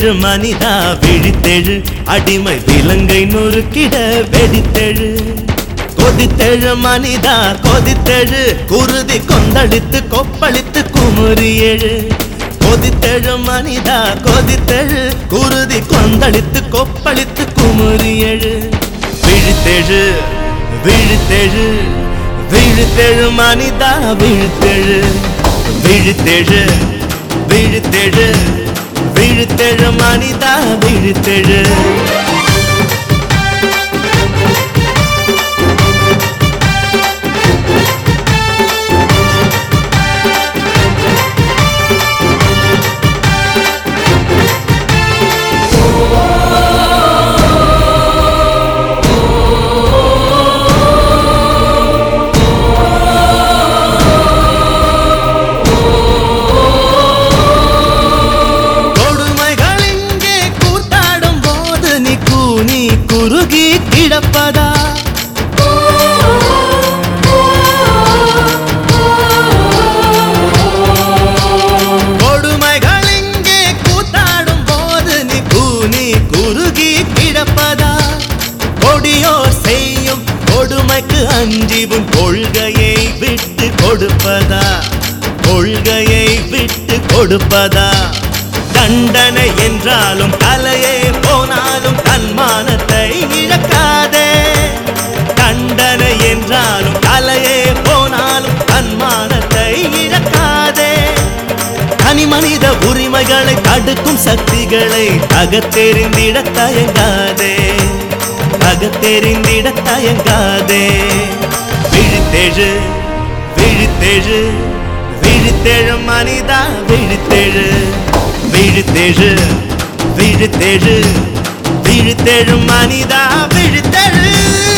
விழித்தெழு மனிதா விழித்தெழு அடிமை விலங்கை நொறுக்கிட வெடித்தெழு கொதித்தெழு மனிதா கொதித்தெழு குருதி கொந்தளித்து கொப்பளித்து குமுறி எழு கொதித்தெழு மனிதா கொதித்தெழு குருதி கொந்தளித்து கொப்பளித்து குமுறி எழு விழித்தெழு விழித்தெழு விழித்தெழு மனிதா விழித்தெழு விழித்தெழு விழித்தெழு விழித்தெழு மனிதா விழித்தெழு கொடுமைகள் இங்கே கூத்தாடும் போது நீ கூனி குறுகி கிடப்பதா கொடுமைகள் இங்கே கூத்தாடும் போது நீ கூனி குறுகி கிடப்பதா கொடியோர் செய்யும் கொடுமைக்கு அஞ்சிவும் கொள்கையை விட்டு கொடுப்பதா கொள்கையை விட்டு கொடுப்பதா தண்டனை என்றாலும் தலையே போனாலும் தன்மானத்தை இழக்காதே தண்டனை என்றாலும் தலையே போனாலும் தன்மானத்தை இழக்காதே தனி மனித உரிமைகளை தடுக்கும் சக்திகளை அகத்தெறிந்திட தயங்காதே அகத்தெறிந்திட தயங்காதே விழித்தெழு விழித்தெழு விழித்தெழு மனிதா விழித்தெழு விழித்தெழு விழித்தெழு விழித்தெழு மனிதா விழித்தெழு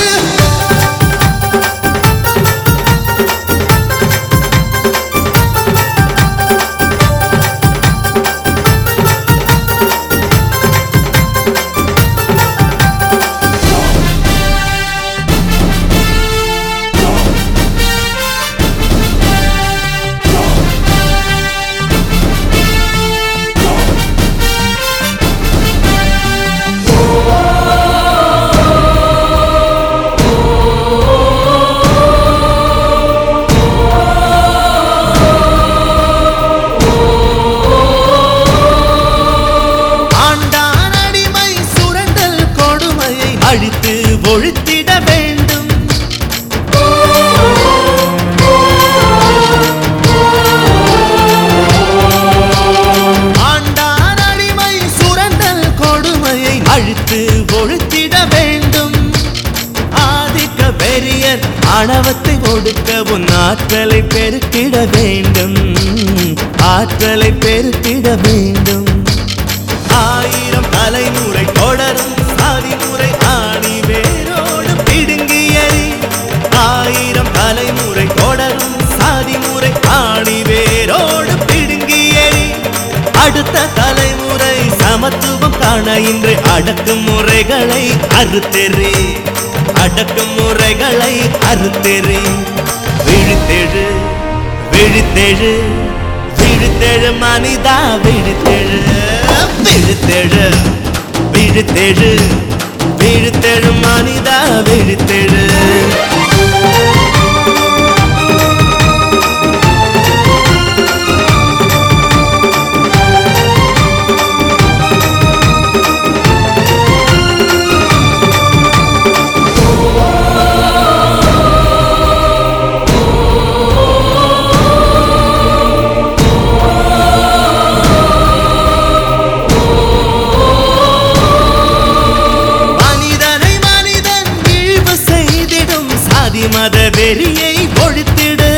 ஆண்டான் அடிமை சுரண்டல் கொடுமையை அழித்து ஒழித்திட வேண்டும் ஆண்டான் அடிமை சுரண்டல் கொடுமையை அழித்து ஒழித்திட வேண்டும் ஆதிக்க வெறியர் ஆணவத்தை ஒடுக்க உன் ஆற்றலை பெருக்கிட வேண்டும் ஆற்றலை பெருக்கிட வேண்டும் ஆயிரம் தலைமுறை தொடரும் சாதிமுறை ஆணி வேரோடு பிடுங்கியறி ஆயிரம் தலைமுறை தொடரும் சாதிமுறை ஆணி வேரோடு பிடுங்கியறி அடுத்த தலைமுறை சமத்துவம் காண இன்று அடக்கும் முறைகளை அறுத்தெறி அடக்கும் முறைகளை அறுத்தெறி விழித்தெழு விழித்தெழு விழித்தெழு மனிதா விழித்தெழு விழித்தெழு விழித்தெழு விழித்தெழு மனிதா விழித்தெழு மனிதனை மனிதன் இழிவு செய்திடும் சாதி மத வெறியை ஒழித்திடு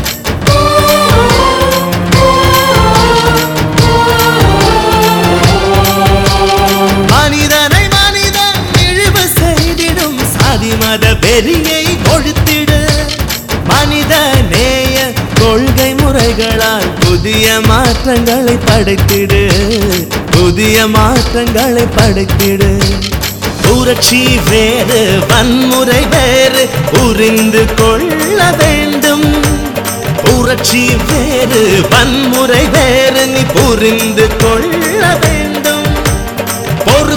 மனிதனை மனிதன் இழிவு செய்திடும் சாதி மத வெறியை ஒழித்திடு மனித நேய கொள்கை முறைகளால் புதிய மாற்றங்களை படைத்திடு புதிய மாற்றங்களை படைத்திடு புரட்சி வேறு வன்முறை வேறு புரிந்து கொள்ள வேண்டும் புரட்சி வேறு வன்முறை வேறு நீ புரிந்து கொள்ள வேண்டும்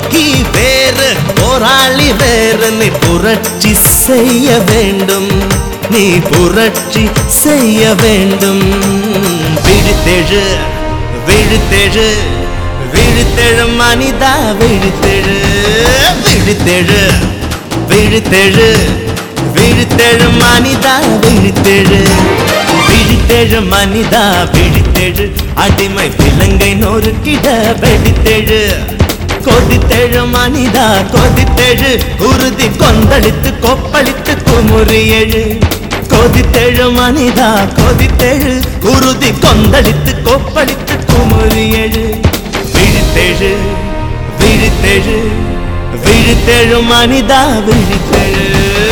துரோகி வேறு போராளி வேறு நீ புரட்சி செய்ய வேண்டும் நீ புரட்சி செய்ய வேண்டும் விழித்தெழு விழித்தெழு விழித்தெழு மனிதா விழித்தெழு விழித்தெழு விழித்தெழு விழித்தெழு மனிதா விழித்தெழு விழித்தெழு மனிதா விழித்தெழு அடிமை விலங்கை நொறுக்கிட வெடித்தெழு கொதித்தெழு மனிதா கொதித்தெழு உறுதி கொந்தளித்து கொப்பளித்து குமுறி எழு கொதித்தெழு மனிதா கொதித்தெழு உறுதி கொந்தளித்து கொப்பளித்து குமுறி எழு விழித்தெழு விழித்தெழு விழித்தெழு மனிதா விழித்தெழு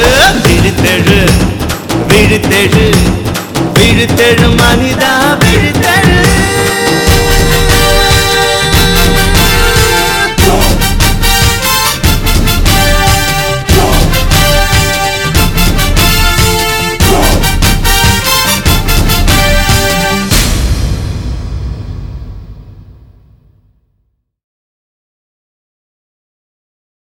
விழித்தெழு விழித்தெழு விழித்தெழு மனிதா விழித்தெழு